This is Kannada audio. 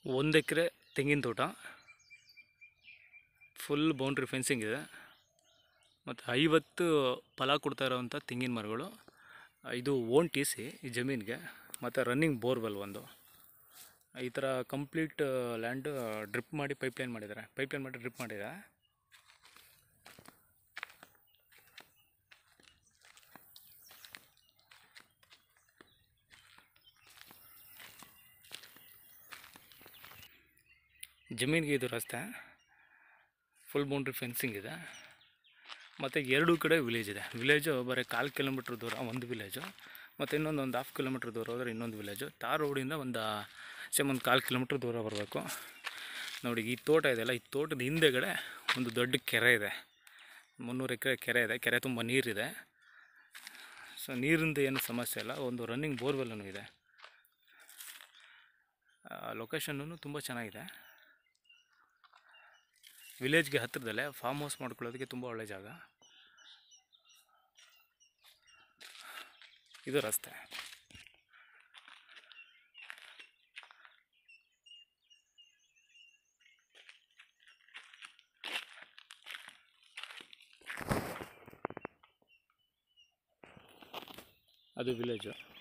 ಒಂದು ಎಕರೆ ತೆಂಗಿನ ತೋಟ ಫುಲ್ ಬೌಂಡ್ರಿ ಫೆನ್ಸಿಂಗ್ ಇದೆ ಮತ್ತು ಐವತ್ತು ಫಲ ಕೊಡ್ತಾ ಇರೋವಂಥ ತೆಂಗಿನ ಮರಗಳು ಇದು ಓನ್ ಟಿ ಸಿ ಈ ಜಮೀನಿಗೆ ಮತ್ತು ರನ್ನಿಂಗ್ ಬೋರ್ವೆಲ್ ಒಂದು ಈ ಥರ ಕಂಪ್ಲೀಟ್ ಲ್ಯಾಂಡ್ ಡ್ರಿಪ್ ಮಾಡಿ ಪೈಪ್ಲೈನ್ ಮಾಡಿದ್ದಾರೆ ಪೈಪ್ಲೈನ್ ಮಾಡಿ ಡ್ರಿಪ್ ಮಾಡಿದ್ದಾರೆ ಜಮೀನಿಗೆ ಇದು ರಸ್ತೆ ಫುಲ್ ಬೌಂಡ್ರಿ ಫೆನ್ಸಿಂಗ್ ಇದೆ ಮತ್ತು ಎರಡೂ ಕಡೆ ವಿಲೇಜ್ ಇದೆ ವಿಲೇಜು ಬರೀ ಕಾಲು ಕಿಲೋಮೀಟ್ರ್ ದೂರ ಒಂದು ವಿಲೇಜು ಮತ್ತು ಇನ್ನೊಂದು ಒಂದು ಹಾಫ್ ಕಿಲೋಮೀಟ್ರ್ ದೂರ ಹೋದರೆ ಇನ್ನೊಂದು ವಿಲೇಜು ತಾರ್ ರೋಡಿಂದ ಒಂದು ಸೇಮ್ ಒಂದು ಕಾಲು ಕಿಲೋಮೀಟ್ರ್ ದೂರ ಬರಬೇಕು ನೋಡಿ ಈ ತೋಟ ಇದೆಯಲ್ಲ ಈ ತೋಟದ ಹಿಂದೆಗಡೆ ಒಂದು ದೊಡ್ಡ ಕೆರೆ ಇದೆ ಮುನ್ನೂರು ಎಕರೆ ಕೆರೆ ಇದೆ ಕೆರೆ ತುಂಬ ನೀರಿದೆ ಸೊ ನೀರಿಂದ ಏನು ಸಮಸ್ಯೆ ಇಲ್ಲ ಒಂದು ರನ್ನಿಂಗ್ ಬೋರ್ವೆಲ್ಲೂ ಇದೆ ಲೊಕೇಶನ್ನು ತುಂಬ ಚೆನ್ನಾಗಿದೆ ವಿಲೇಜ್ಗೆ ಹತ್ತಿರದಲ್ಲೇ ಫಾರ್ಮ್ ಹೌಸ್ ಮಾಡ್ಕೊಳ್ಳೋದಕ್ಕೆ ತುಂಬ ಒಳ್ಳೆ ಜಾಗ ಇದು ರಸ್ತೆ ಅದು ವಿಲೇಜು